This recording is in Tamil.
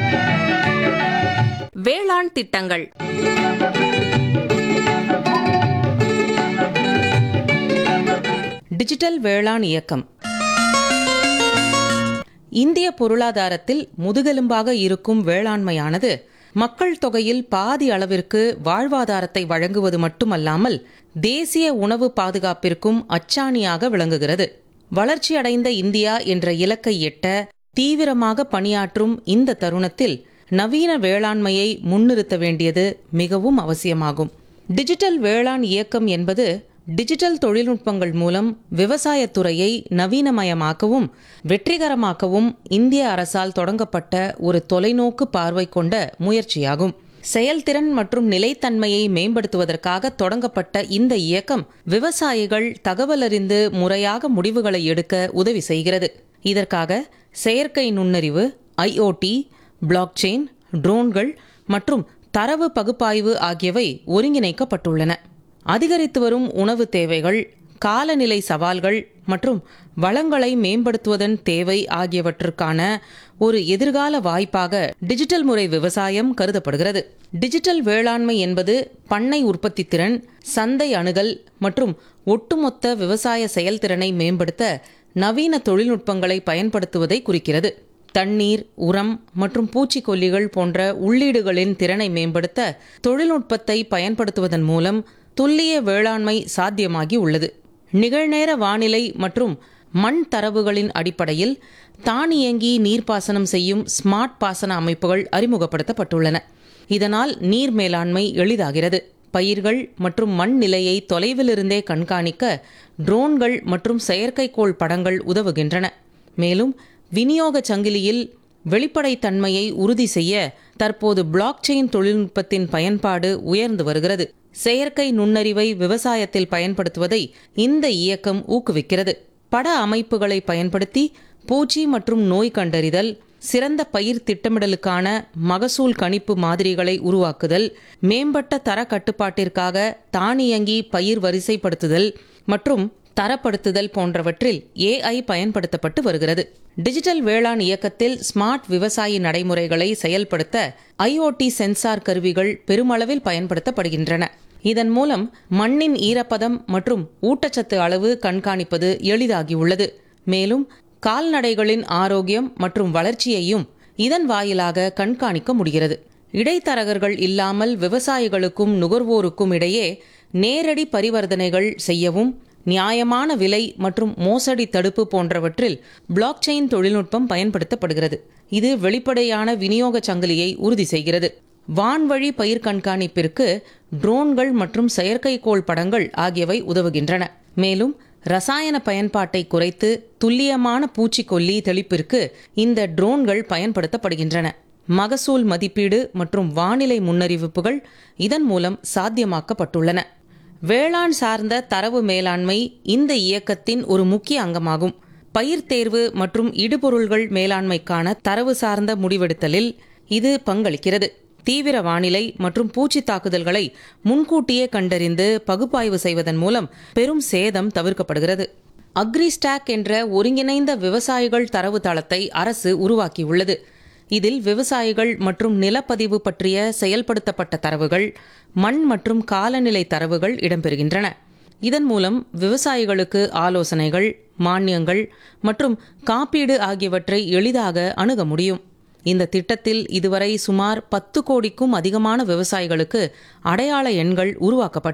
வேளாண் திட்டங்கள் டிஜிட்டல் வேளாண் இயக்கம் இந்திய பொருளாதாரத்தில் முதுகெலும்பாக இருக்கும் வேளாண்மையானது மக்கள் தொகையில் பாதி அளவிற்கு வாழ்வாதாரத்தை வழங்குவது மட்டுமல்லாமல் தேசிய உணவு பாதுகாப்பிற்கும் அச்சாணியாக விளங்குகிறது வளர்ச்சியடைந்த இந்தியா என்ற இலக்கை எட்ட தீவிரமாக பணியாற்றும் இந்த தருணத்தில் நவீன வேளாண்மையை முன்னிறுத்த வேண்டியது மிகவும் அவசியமாகும் டிஜிட்டல் வேளாண் இயக்கம் என்பது டிஜிட்டல் தொழில்நுட்பங்கள் மூலம் விவசாயத்துறையை நவீனமயமாக்கவும் வெற்றிகரமாக்கவும் இந்திய அரசால் தொடங்கப்பட்ட ஒரு தொலைநோக்கு பார்வை கொண்ட முயற்சியாகும் செயல்திறன் மற்றும் நிலைத்தன்மையை மேம்படுத்துவதற்காக தொடங்கப்பட்ட இந்த இயக்கம் விவசாயிகள் தகவலறிந்து முறையாக முடிவுகளை எடுக்க உதவி செய்கிறது இதற்காக செயற்கை நுண்ணறிவு ஐஓடி பிளாக்செயின் ட்ரோன்கள் மற்றும் தரவு பகுப்பாய்வு ஆகியவை ஒருங்கிணைக்கப்பட்டுள்ளன அதிகரித்து வரும் உணவு தேவைகள் காலநிலை சவால்கள் மற்றும் வளங்களை மேம்படுத்துவதன் தேவை ஆகியவற்றுக்கான ஒரு எதிர்கால வாய்ப்பாக டிஜிட்டல் முறை விவசாயம் கருதப்படுகிறது டிஜிட்டல் வேளாண்மை என்பது பண்ணை உற்பத்தி திறன் சந்தை அணுகல் மற்றும் ஒட்டுமொத்த விவசாய செயல்திறனை மேம்படுத்த நவீன தொழில்நுட்பங்களை பயன்படுத்துவதை குறிக்கிறது தண்ணீர் உரம் மற்றும் பூச்சிக்கொல்லிகள் போன்ற உள்ளீடுகளின் திறனை மேம்படுத்த தொழில்நுட்பத்தை பயன்படுத்துவதன் மூலம் துல்லிய வேளாண்மை சாத்தியமாகி உள்ளது நிகழ்நேர வானிலை மற்றும் மண் தரவுகளின் அடிப்படையில் தானியங்கி நீர்ப்பாசனம் செய்யும் ஸ்மார்ட் பாசன அமைப்புகள் அறிமுகப்படுத்தப்பட்டுள்ளன இதனால் நீர் மேலாண்மை எளிதாகிறது பயிர்கள் மற்றும் மண் நிலையை தொலைவிலிருந்தே கண்காணிக்க ட்ரோன்கள் மற்றும் செயற்கைக்கோள் படங்கள் உதவுகின்றன மேலும் விநியோக சங்கிலியில் வெளிப்படைத்தன்மையை உறுதி செய்ய தற்போது பிளாக்செயின் தொழில்நுட்பத்தின் பயன்பாடு உயர்ந்து வருகிறது செயற்கை நுண்ணறிவை விவசாயத்தில் பயன்படுத்துவதை இந்த இயக்கம் ஊக்குவிக்கிறது பட அமைப்புகளை பயன்படுத்தி பூச்சி மற்றும் நோய் கண்டறிதல் சிறந்த பயிர் திட்டமிடலுக்கான மகசூல் கணிப்பு மாதிரிகளை உருவாக்குதல் மேம்பட்ட தர கட்டுப்பாட்டிற்காக தானியங்கி பயிர் வரிசைப்படுத்துதல் மற்றும் தரப்படுத்துதல் போன்றவற்றில் ஏஐ பயன்படுத்தப்பட்டு வருகிறது டிஜிட்டல் வேளாண் இயக்கத்தில் ஸ்மார்ட் விவசாய நடைமுறைகளை செயல்படுத்த ஐஓடி சென்சார் கருவிகள் பெருமளவில் பயன்படுத்தப்படுகின்றன இதன் மூலம் மண்ணின் ஈரப்பதம் மற்றும் ஊட்டச்சத்து அளவு கண்காணிப்பது எளிதாகியுள்ளது மேலும் கால்நடைகளின் ஆரோக்கியம் மற்றும் வளர்ச்சியையும் இதன் வாயிலாக கண்காணிக்க முடிகிறது இடைத்தரகர்கள் இல்லாமல் விவசாயிகளுக்கும் நுகர்வோருக்கும் இடையே நேரடி பரிவர்த்தனைகள் செய்யவும் நியாயமான விலை மற்றும் மோசடி தடுப்பு போன்றவற்றில் பிளாக்செயின் தொழில்நுட்பம் பயன்படுத்தப்படுகிறது இது வெளிப்படையான விநியோக சங்கிலியை உறுதி செய்கிறது வான்வழி பயிர் கண்காணிப்பிற்கு ட்ரோன்கள் மற்றும் செயற்கைக்கோள் படங்கள் ஆகியவை உதவுகின்றன மேலும் ரசாயன பயன்பாட்டை குறைத்து துல்லியமான பூச்சிக்கொல்லி தெளிப்பிற்கு இந்த ட்ரோன்கள் பயன்படுத்தப்படுகின்றன மகசூல் மதிப்பீடு மற்றும் வானிலை முன்னறிவிப்புகள் இதன் மூலம் சாத்தியமாக்கப்பட்டுள்ளன வேளாண் சார்ந்த தரவு மேலாண்மை இந்த இயக்கத்தின் ஒரு முக்கிய அங்கமாகும் பயிர் தேர்வு மற்றும் இடுபொருள்கள் மேலாண்மைக்கான தரவு சார்ந்த முடிவெடுத்தலில் இது பங்களிக்கிறது தீவிர வானிலை மற்றும் பூச்சி தாக்குதல்களை முன்கூட்டியே கண்டறிந்து பகுப்பாய்வு செய்வதன் மூலம் பெரும் சேதம் தவிர்க்கப்படுகிறது அக்ரிஸ்டாக் என்ற ஒருங்கிணைந்த விவசாயிகள் தரவு தளத்தை அரசு உருவாக்கியுள்ளது இதில் விவசாயிகள் மற்றும் நிலப்பதிவு பற்றிய செயல்படுத்தப்பட்ட தரவுகள் மண் மற்றும் காலநிலை தரவுகள் இடம்பெறுகின்றன இதன் மூலம் விவசாயிகளுக்கு ஆலோசனைகள் மானியங்கள் மற்றும் காப்பீடு ஆகியவற்றை எளிதாக அணுக முடியும் இந்த திட்டத்தில் இதுவரை சுமார் பத்து கோடிக்கும் அதிகமான விவசாயிகளுக்கு அடையாள எண்கள் உருவாக்கப்பட்டு